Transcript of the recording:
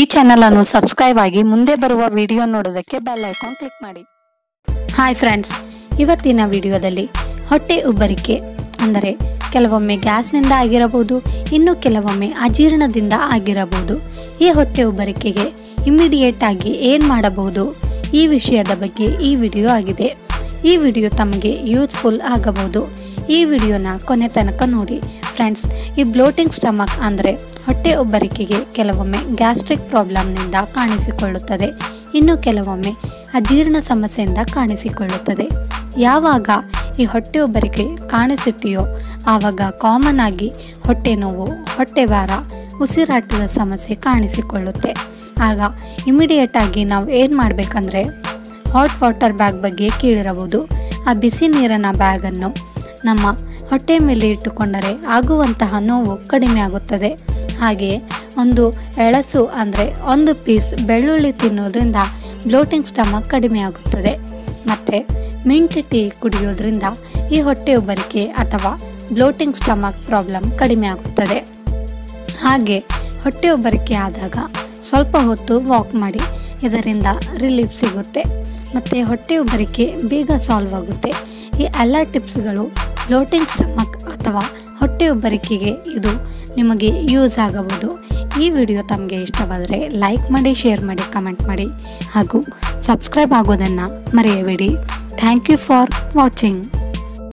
channel ಅನ್ನು subscribe ಆಗಿ ಮುಂದೆ ಬರುವ ವಿಡಿಯೋ ನೋಡೋದಕ್ಕೆ ಬೆಲ್ ಐಕಾನ್ ಕ್ಲಿಕ್ ಮಾಡಿ ಹಾಯ್ ಫ್ರೆಂಡ್ಸ್ ಇವತ್ತಿನ ವಿಡಿಯೋದಲ್ಲಿ ಹೊಟ್ಟೆ ಉಬ್ಬರಿಕೆ ಅಂದರೆ ಕೆಲವೊಮ್ಮೆ ಗ್ಯಾಸ್ನಿಂದ ಆಗಿರಬಹುದು ಇನ್ನು ಕೆಲವೊಮ್ಮೆ ಅಜೀರ್ಣದಿಂದ ಆಗಿರಬಹುದು ಈ ಹೊಟ್ಟೆ ಉಬ್ಬರಿಕೆಗೆ ಇಮಿಡಿಯೇಟ್ ಆಗಿ ಏನು ಮಾಡಬಹುದು ಈ ವಿಷಯದ ಬಗ್ಗೆ ಈ ವಿಡಿಯೋ ಆಗಿದೆ ಈ ವಿಡಿಯೋ ತಮಗೆ ಯೂಸ್ಫುಲ್ ಆಗಬಹುದು ಈ ವಿಡಿಯೋನ ಕೊನೆ ತನಕ ನೋಡಿ ಫ್ರೆಂಡ್ಸ್ ಈ ಬ್ಲೋಟಿಂಗ್ ಸ್ಟಮಕ್ ಅಂದರೆ ಹೊಟ್ಟೆ ಉಬ್ಬರಿಕೆಗೆ ಕೆಲವೊಮ್ಮೆ ಗ್ಯಾಸ್ಟ್ರಿಕ್ ಪ್ರಾಬ್ಲಮ್ನಿಂದ ಕಾಣಿಸಿಕೊಳ್ಳುತ್ತದೆ ಇನ್ನು ಕೆಲವೊಮ್ಮೆ ಅಜೀರ್ಣ ಸಮಸ್ಯೆಯಿಂದ ಕಾಣಿಸಿಕೊಳ್ಳುತ್ತದೆ ಯಾವಾಗ ಈ ಹೊಟ್ಟೆ ಉಬ್ಬರಿಕೆ ಕಾಣಿಸುತ್ತೆಯೋ ಆವಾಗ ಕಾಮನ್ ಆಗಿ ಹೊಟ್ಟೆ ನೋವು ಹೊಟ್ಟೆ ಭಾರ ಉಸಿರಾಟದ ಸಮಸ್ಯೆ ಕಾಣಿಸಿಕೊಳ್ಳುತ್ತೆ ಆಗ ಇಮಿಡಿಯೇಟ್ ಆಗಿ ನಾವು ಏನು ಮಾಡಬೇಕಂದ್ರೆ ಹಾಟ್ ವಾಟರ್ ಬ್ಯಾಗ್ ಬಗ್ಗೆ ಕೇಳಿರಬಹುದು ಆ ಬಿಸಿ ನೀರಿನ ಬ್ಯಾಗನ್ನು ನಮ್ಮ ಹೊಟ್ಟೆ ಮೇಲೆ ಇಟ್ಟುಕೊಂಡರೆ ಆಗುವಂತಹ ನೋವು ಕಡಿಮೆ ಆಗುತ್ತದೆ ಹಾಗೆಯೇ ಒಂದು ಎಳಸು ಅಂದರೆ ಒಂದು ಪೀಸ್ ಬೆಳ್ಳುಳ್ಳಿ ತಿನ್ನೋದ್ರಿಂದ ಬ್ಲೋಟಿಂಗ್ ಸ್ಟಮಕ್ ಕಡಿಮೆ ಆಗುತ್ತದೆ ಮತ್ತು ಮಿಂಟ್ ಟೀ ಕುಡಿಯೋದ್ರಿಂದ ಈ ಹೊಟ್ಟೆ ಉಬ್ಬರಿಕೆ ಅಥವಾ ಬ್ಲೋಟಿಂಗ್ ಸ್ಟಮಕ್ ಪ್ರಾಬ್ಲಮ್ ಕಡಿಮೆ ಆಗುತ್ತದೆ ಹಾಗೆ ಹೊಟ್ಟೆ ಉಬ್ಬರಿಕೆ ಆದಾಗ ಸ್ವಲ್ಪ ಹೊತ್ತು ವಾಕ್ ಮಾಡಿ ಇದರಿಂದ ರಿಲೀಫ್ ಸಿಗುತ್ತೆ ಮತ್ತು ಹೊಟ್ಟೆ ಉಬ್ಬರಿಕೆ ಬೇಗ ಸಾಲ್ವ್ ಆಗುತ್ತೆ ಈ ಎಲ್ಲ ಟಿಪ್ಸ್ಗಳು ಬ್ಲೋಟಿಂಗ್ ಸ್ಟಮಕ್ ಅಥವಾ ಹೊಟ್ಟೆ ಉಬ್ಬರಿಕೆಗೆ ಇದು ನಿಮಗೆ ಯೂಸ್ ಆಗಬಹುದು ಈ ವಿಡಿಯೋ ತಮಗೆ ಇಷ್ಟವಾದರೆ ಲೈಕ್ ಮಾಡಿ ಶೇರ್ ಮಾಡಿ ಕಮೆಂಟ್ ಮಾಡಿ ಹಾಗೂ ಸಬ್ಸ್ಕ್ರೈಬ್ ಆಗೋದನ್ನು ಮರೆಯಬೇಡಿ ಥ್ಯಾಂಕ್ ಯು ಫಾರ್ ವಾಚಿಂಗ್